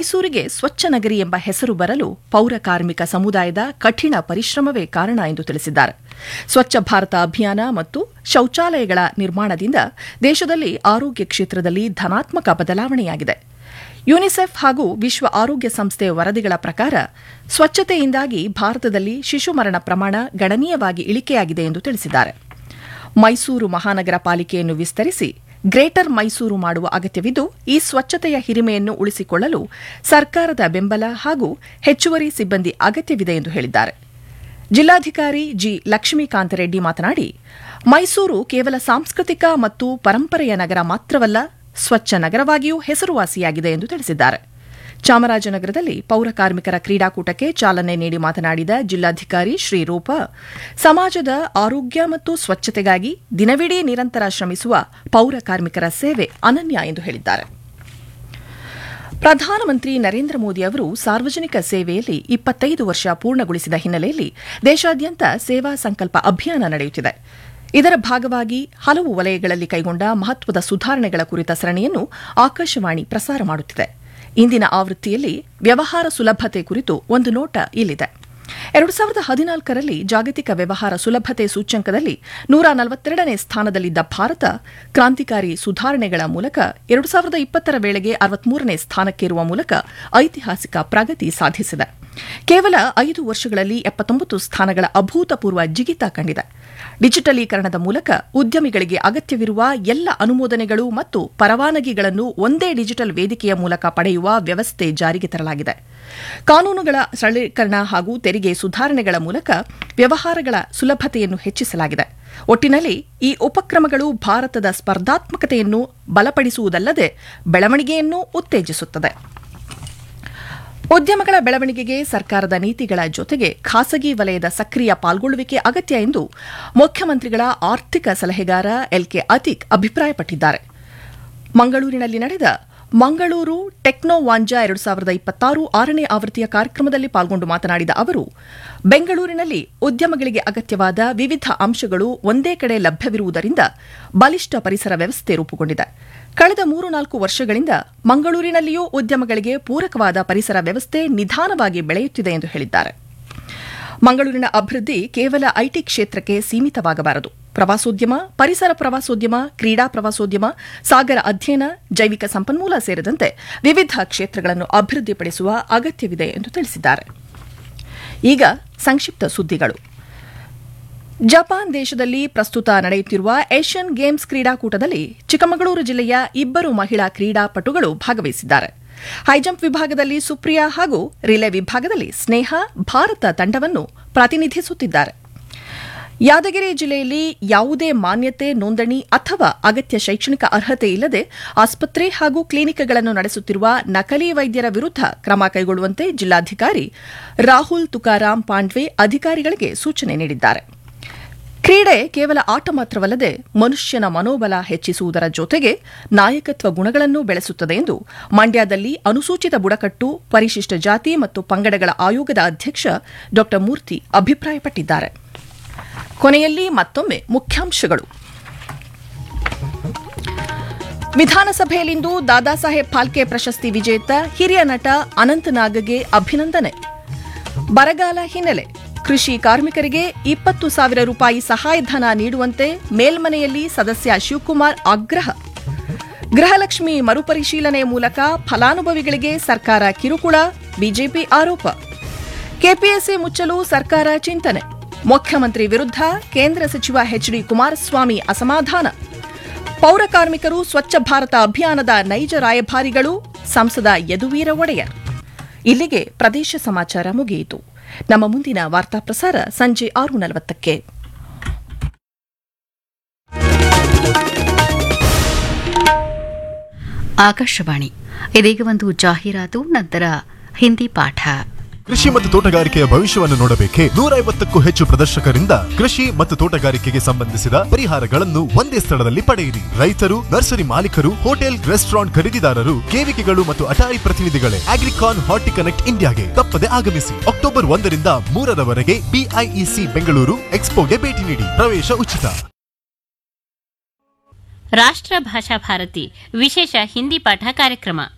ಮೈಸೂರಿಗೆ ಸ್ವಚ್ಛ ನಗರಿ ಎಂಬ ಹೆಸರು ಬರಲು ಪೌರ ಕಾರ್ಮಿಕ ಸಮುದಾಯದ ಕಠಿಣ ಪರಿಶ್ರಮವೇ ಕಾರಣ ಎಂದು ತಿಳಿಸಿದ್ದಾರೆ ಸ್ವಚ್ಛ ಭಾರತ ಅಭಿಯಾನ ಮತ್ತು ಶೌಚಾಲಯಗಳ ನಿರ್ಮಾಣದಿಂದ ದೇಶದಲ್ಲಿ ಆರೋಗ್ಯ ಕ್ಷೇತ್ರದಲ್ಲಿ ಧನಾತ್ಮಕ ಬದಲಾವಣೆಯಾಗಿದೆ ಯುನಿಸೆಫ್ ಹಾಗೂ ವಿಶ್ವ ಆರೋಗ್ಯ ಸಂಸ್ಥೆ ವರದಿಗಳ ಪ್ರಕಾರ ಸ್ವಚ್ಛತೆಯಿಂದಾಗಿ ಭಾರತದಲ್ಲಿ ಶಿಶು ಮರಣ ಪ್ರಮಾಣ ಗಣನೀಯವಾಗಿ ಇಳಿಕೆಯಾಗಿದೆ ಎಂದು ತಿಳಿಸಿದ್ದಾರೆ ಮೈಸೂರು ಮಹಾನಗರ ಪಾಲಿಕೆಯನ್ನು ವಿಸ್ತರಿಸಿ ಗ್ರೇಟರ್ ಮೈಸೂರು ಮಾಡುವ ಅಗತ್ಯವಿದ್ದು ಈ ಸ್ವಚ್ಛತೆಯ ಹಿರಿಮೆಯನ್ನು ಉಳಿಸಿಕೊಳ್ಳಲು ಸರ್ಕಾರದ ಬೆಂಬಲ ಹಾಗೂ ಹೆಚ್ಚುವರಿ ಸಿಬ್ಬಂದಿ ಅಗತ್ಯವಿದೆ ಎಂದು ಹೇಳಿದ್ದಾರೆ ಜಿಲ್ಲಾಧಿಕಾರಿ ಜಿ ಲಕ್ಷ್ಮೀಕಾಂತ ರೆಡ್ಡಿ ಮಾತನಾಡಿ ಮೈಸೂರು ಕೇವಲ ಸಾಂಸ್ಕೃತಿಕ ಮತ್ತು ಪರಂಪರೆಯ ನಗರ ಮಾತ್ರವಲ್ಲ ಸ್ವಚ್ಛ ನಗರವಾಗಿಯೂ ಹೆಸರುವಾಸಿಯಾಗಿದೆ ಎಂದು ತಿಳಿಸಿದ್ದಾರೆ ಚಾಮರಾಜನಗರದಲ್ಲಿ ಪೌರ ಕಾರ್ಮಿಕರ ಕ್ರೀಡಾಕೂಟಕ್ಕೆ ಚಾಲನೆ ನೀಡಿ ಮಾತನಾಡಿದ ಜಿಲ್ಲಾಧಿಕಾರಿ ಶ್ರೀರೂಪ ಸಮಾಜದ ಆರೋಗ್ಯ ಮತ್ತು ಸ್ವಚ್ಛತೆಗಾಗಿ ದಿನವಿಡೀ ನಿರಂತರ ಶ್ರಮಿಸುವ ಪೌರ ಕಾರ್ಮಿಕರ ಸೇವೆ ಅನನ್ಯ ಎಂದು ಹೇಳಿದ್ದಾರೆ ಪ್ರಧಾನಮಂತ್ರಿ ನರೇಂದ್ರ ಮೋದಿ ಅವರು ಸಾರ್ವಜನಿಕ ಸೇವೆಯಲ್ಲಿ ಇಪ್ಪತ್ತೈದು ವರ್ಷ ಪೂರ್ಣಗೊಳಿಸಿದ ಹಿನ್ನೆಲೆಯಲ್ಲಿ ದೇಶಾದ್ಯಂತ ಸೇವಾ ಸಂಕಲ್ಪ ಅಭಿಯಾನ ನಡೆಯುತ್ತಿದೆ ಇದರ ಭಾಗವಾಗಿ ಹಲವು ವಲಯಗಳಲ್ಲಿ ಕೈಗೊಂಡ ಮಹತ್ವದ ಸುಧಾರಣೆಗಳ ಕುರಿತ ಸರಣಿಯನ್ನು ಆಕಾಶವಾಣಿ ಪ್ರಸಾರ ಮಾಡುತ್ತಿದೆ ಇಂದಿನ ಆವೃತ್ತಿಯಲ್ಲಿ ವ್ಯವಹಾರ ಸುಲಭತೆ ಕುರಿತು ಒಂದು ನೋಟ ಇಲ್ಲಿದೆ ಎರಡು ಸಾವಿರದ ಹದಿನಾಲ್ಕರಲ್ಲಿ ಜಾಗತಿಕ ವ್ಯವಹಾರ ಸುಲಭತೆ ಸೂಚ್ಯಂಕದಲ್ಲಿ ನೂರ ನಲವತ್ತೆರಡನೇ ಸ್ಥಾನದಲ್ಲಿದ್ದ ಭಾರತ ಕ್ರಾಂತಿಕಾರಿ ಸುಧಾರಣೆಗಳ ಮೂಲಕ ಎರಡು ಸಾವಿರದ ಇಪ್ಪತ್ತರ ವೇಳೆಗೆ ಅರವತ್ಮೂರನೇ ಸ್ಥಾನಕ್ಕೇರುವ ಮೂಲಕ ಐತಿಹಾಸಿಕ ಪ್ರಗತಿ ಸಾಧಿಸಿದೆ ಕೇವಲ ಐದು ವರ್ಷಗಳಲ್ಲಿ ಎಪ್ಪತ್ತೊಂಬತ್ತು ಸ್ಥಾನಗಳ ಅಭೂತಪೂರ್ವ ಜಿಗಿತ ಕಂಡಿದೆ ಡಿಜಿಟಲೀಕರಣದ ಮೂಲಕ ಉದ್ಯಮಿಗಳಿಗೆ ಅಗತ್ಯವಿರುವ ಎಲ್ಲ ಅನುಮೋದನೆಗಳು ಮತ್ತು ಪರವಾನಗಿಗಳನ್ನು ಒಂದೇ ಡಿಜಿಟಲ್ ವೇದಿಕೆಯ ಮೂಲಕ ಪಡೆಯುವ ವ್ಯವಸ್ಥೆ ಜಾರಿಗೆ ತರಲಾಗಿದೆ ಕಾನೂನುಗಳ ಸರಳೀಕರಣ ಹಾಗೂ ತೆರಿಗೆ ಸುಧಾರಣೆಗಳ ಮೂಲಕ ವ್ಯವಹಾರಗಳ ಸುಲಭತೆಯನ್ನು ಹೆಚ್ಚಿಸಲಾಗಿದೆ ಒಟ್ಟಿನಲ್ಲಿ ಈ ಉಪಕ್ರಮಗಳು ಭಾರತದ ಸ್ಪರ್ಧಾತ್ಮಕತೆಯನ್ನು ಬಲಪಡಿಸುವುದಲ್ಲದೆ ಬೆಳವಣಿಗೆಯನ್ನು ಉತ್ತೇಜಿಸುತ್ತದೆ ಉದ್ಯಮಗಳ ಬೆಳವಣಿಗೆಗೆ ಸರ್ಕಾರದ ನೀತಿಗಳ ಜೊತೆಗೆ ಖಾಸಗಿ ವಲಯದ ಸಕ್ರಿಯ ಪಾಲ್ಗೊಳ್ಳುವಿಕೆ ಅಗತ್ಯ ಎಂದು ಮುಖ್ಯಮಂತ್ರಿಗಳ ಆರ್ಥಿಕ ಸಲಹೆಗಾರ ಎಲ್ಕೆ ಅತೀಕ್ ಅಭಿಪ್ರಾಯಪಟ್ಟಿದ್ದಾರೆ ಮಂಗಳೂರಿನಲ್ಲಿ ನಡೆದ ಮಂಗಳೂರು ಟೆಕ್ನೋ ವಾಂಜಾ ಎರಡು ಸಾವಿರದ ಇಪ್ಪತ್ತಾರು ಆರನೇ ಆವೃತ್ತಿಯ ಕಾರ್ಯಕ್ರಮದಲ್ಲಿ ಪಾಲ್ಗೊಂಡು ಮಾತನಾಡಿದ ಅವರು ಬೆಂಗಳೂರಿನಲ್ಲಿ ಉದ್ಯಮಗಳಿಗೆ ಅಗತ್ಯವಾದ ವಿವಿಧ ಅಂಶಗಳು ಒಂದೇ ಕಡೆ ಲಭ್ಯವಿರುವುದರಿಂದ ಬಲಿಷ್ಠ ಪರಿಸರ ವ್ಯವಸ್ಥೆ ರೂಪುಗೊಂಡಿದೆ ಕಳೆದ ಮೂರು ನಾಲ್ಕು ವರ್ಷಗಳಿಂದ ಮಂಗಳೂರಿನಲ್ಲಿಯೂ ಉದ್ಯಮಗಳಿಗೆ ಪೂರಕವಾದ ಪರಿಸರ ವ್ಯವಸ್ಥೆ ನಿಧಾನವಾಗಿ ಬೆಳೆಯುತ್ತಿದೆ ಎಂದು ಹೇಳಿದ್ದಾರೆ ಮಂಗಳೂರಿನ ಅಭಿವೃದ್ಧಿ ಕೇವಲ ಐಟಿ ಕ್ಷೇತ್ರಕ್ಕೆ ಸೀಮಿತವಾಗಬಾರದು ಪ್ರವಾಸೋದ್ಯಮ ಪರಿಸರ ಪ್ರವಾಸೋದ್ಯಮ ಕ್ರೀಡಾ ಪ್ರವಾಸೋದ್ಯಮ ಸಾಗರ ಅಧ್ಯಯನ ಜೈವಿಕ ಸಂಪನ್ಮೂಲ ಸೇರಿದಂತೆ ವಿವಿಧ ಕ್ಷೇತ್ರಗಳನ್ನು ಅಭಿವೃದ್ಧಿಪಡಿಸುವ ಅಗತ್ಯವಿದೆ ಎಂದು ತಿಳಿಸಿದ್ದಾರೆ ಈಗ ಸಂಕ್ಷಿಪ್ತ ಸುದ್ದಿಗಳು ಜಪಾನ್ ದೇಶದಲ್ಲಿ ಪ್ರಸ್ತುತ ನಡೆಯುತ್ತಿರುವ ಏಷ್ಯನ್ ಗೇಮ್ಸ್ ಕ್ರೀಡಾಕೂಟದಲ್ಲಿ ಚಿಕ್ಕಮಗಳೂರು ಜಿಲ್ಲೆಯ ಇಬ್ಬರು ಮಹಿಳಾ ಕ್ರೀಡಾಪಟುಗಳು ಭಾಗವಹಿಸಿದ್ದಾರೆ ಹೈಜಂಪ್ ವಿಭಾಗದಲ್ಲಿ ಸುಪ್ರಿಯಾ ಹಾಗೂ ರಿಲೆ ವಿಭಾಗದಲ್ಲಿ ಸ್ನೇಹ ಭಾರತ ತಂಡವನ್ನು ಪ್ರತಿನಿಧಿಸುತ್ತಿದ್ದಾರೆ ಯಾದಗಿರಿ ಜಿಲ್ಲೆಯಲ್ಲಿ ಯಾವುದೇ ಮಾನ್ಯತೆ ನೋಂದಣಿ ಅಥವಾ ಅಗತ್ಯ ಶೈಕ್ಷಣಿಕ ಅರ್ಹತೆ ಇಲ್ಲದೆ ಆಸ್ಪತ್ರೆ ಹಾಗೂ ಕ್ಲಿನಿಕ್ಗಳನ್ನು ನಡೆಸುತ್ತಿರುವ ನಕಲಿ ವೈದ್ಯರ ವಿರುದ್ಧ ಕ್ರಮ ಕೈಗೊಳ್ಳುವಂತೆ ಜಿಲ್ಲಾಧಿಕಾರಿ ರಾಹುಲ್ ತುಕಾರಾಂ ಪಾಂಡ್ವೆ ಅಧಿಕಾರಿಗಳಿಗೆ ಸೂಚನೆ ನೀಡಿದ್ದಾರೆ ಕ್ರೀಡೆ ಕೇವಲ ಆಟ ಮಾತ್ರವಲ್ಲದೆ ಮನುಷ್ಯನ ಮನೋಬಲ ಹೆಚ್ಚಿಸುವುದರ ಜೊತೆಗೆ ನಾಯಕತ್ವ ಗುಣಗಳನ್ನು ಬೆಳೆಸುತ್ತದೆ ಎಂದು ಮಂಡ್ಯದಲ್ಲಿ ಅನುಸೂಚಿತ ಬುಡಕಟ್ಟು ಪರಿಶಿಷ್ಟ ಜಾತಿ ಮತ್ತು ಪಂಗಡಗಳ ಆಯೋಗದ ಅಧ್ಯಕ್ಷ ಡಾ ಮೂರ್ತಿ ಅಭಿಪ್ರಾಯಪಟ್ಟಿದ್ದಾರೆ ಕೊನೆಯಲ್ಲಿ ಮತ್ತೊಮ್ಮೆ ಮುಖ್ಯಾಂಶಗಳು ವಿಧಾನಸಭೆಯಲ್ಲಿಂದು ದಾದಾ ಸಾಹೇಬ್ ಫಾಲ್ಕೆ ಪ್ರಶಸ್ತಿ ವಿಜೇತ ಹಿರಿಯ ನಟ ಅನಂತನಾಗ್ಗೆ ಅಭಿನಂದನೆ ಬರಗಾಲ ಹಿನ್ನೆಲೆ ಕೃಷಿ ಕಾರ್ಮಿಕರಿಗೆ ಇಪ್ಪತ್ತು ಸಾವಿರ ರೂಪಾಯಿ ಸಹಾಯಧನ ನೀಡುವಂತೆ ಮೇಲ್ಮನೆಯಲ್ಲಿ ಸದಸ್ಯ ಶಿವಕುಮಾರ್ ಆಗ್ರಹ ಗೃಹಲಕ್ಷ್ಮಿ ಮರುಪರಿಶೀಲನೆ ಮೂಲಕ ಫಲಾನುಭವಿಗಳಿಗೆ ಸರ್ಕಾರ ಕಿರುಕುಳ ಬಿಜೆಪಿ ಆರೋಪ ಕೆಪಿಎಸ್ಸಿ ಮುಚ್ಚಲು ಸರ್ಕಾರ ಚಿಂತನೆ ಮುಖ್ಯಮಂತ್ರಿ ವಿರುದ್ಧ ಕೇಂದ್ರ ಸಚಿವ ಎಚ್ಡಿ ಕುಮಾರಸ್ವಾಮಿ ಅಸಮಾಧಾನ ಪೌರ ಕಾರ್ಮಿಕರು ಸ್ವಚ್ಛ ಭಾರತ ಅಭಿಯಾನದ ನೈಜ ರಾಯಭಾರಿಗಳು ಸಂಸದ ಯದುವೀರ ಒಡೆಯರ್ ಇಲ್ಲಿಗೆ ಪ್ರದೇಶ ಸಮಾಚಾರ ಮುಗಿಯಿತು ನಮ್ಮ ಮುಂದಿನ ವಾರ್ತಾ ಪ್ರಸಾರ ಸಂಜೆ ಆರು ನಲವತ್ತಕ್ಕೆ ಆಕಾಶವಾಣಿ ಇದೀಗ ಒಂದು ಜಾಹೀರಾತು ನಂತರ ಹಿಂದಿ ಪಾಠ ಕೃಷಿ ಮತ್ತು ತೋಟಗಾರಿಕೆಯ ಭವಿಷ್ಯವನ್ನು ನೋಡಬೇಕೆ ನೂರ ಐವತ್ತಕ್ಕೂ ಹೆಚ್ಚು ಪ್ರದರ್ಶಕರಿಂದ ಕೃಷಿ ಮತ್ತು ತೋಟಗಾರಿಕೆಗೆ ಸಂಬಂಧಿಸಿದ ಪರಿಹಾರಗಳನ್ನು ಒಂದೇ ಸ್ಥಳದಲ್ಲಿ ಪಡೆಯಿರಿ ರೈತರು ನರ್ಸರಿ ಮಾಲೀಕರು ಹೋಟೆಲ್ ರೆಸ್ಟೋರೆಂಟ್ ಖರೀದಿದಾರರು ಕೇವಿಕೆಗಳು ಮತ್ತು ಅಟಾರಿ ಪ್ರತಿನಿಧಿಗಳೇ ಅಗ್ರಿಕಾನ್ ಹಾರ್ಟಿ ಕನೆಕ್ಟ್ ಇಂಡಿಯಾಗೆ ತಪ್ಪದೆ ಆಗಮಿಸಿ ಅಕ್ಟೋಬರ್ ಒಂದರಿಂದ ಮೂರರವರೆಗೆ ಬಿಐಇಸಿ ಬೆಂಗಳೂರು ಎಕ್ಸ್ಪೋಗೆ ಭೇಟಿ ನೀಡಿ ಪ್ರವೇಶ ಉಚಿತ ರಾಷ್ಟ್ರ ಭಾಷಾ ಭಾರತಿ ವಿಶೇಷ ಹಿಂದಿ ಪಾಠ ಕಾರ್ಯಕ್ರಮ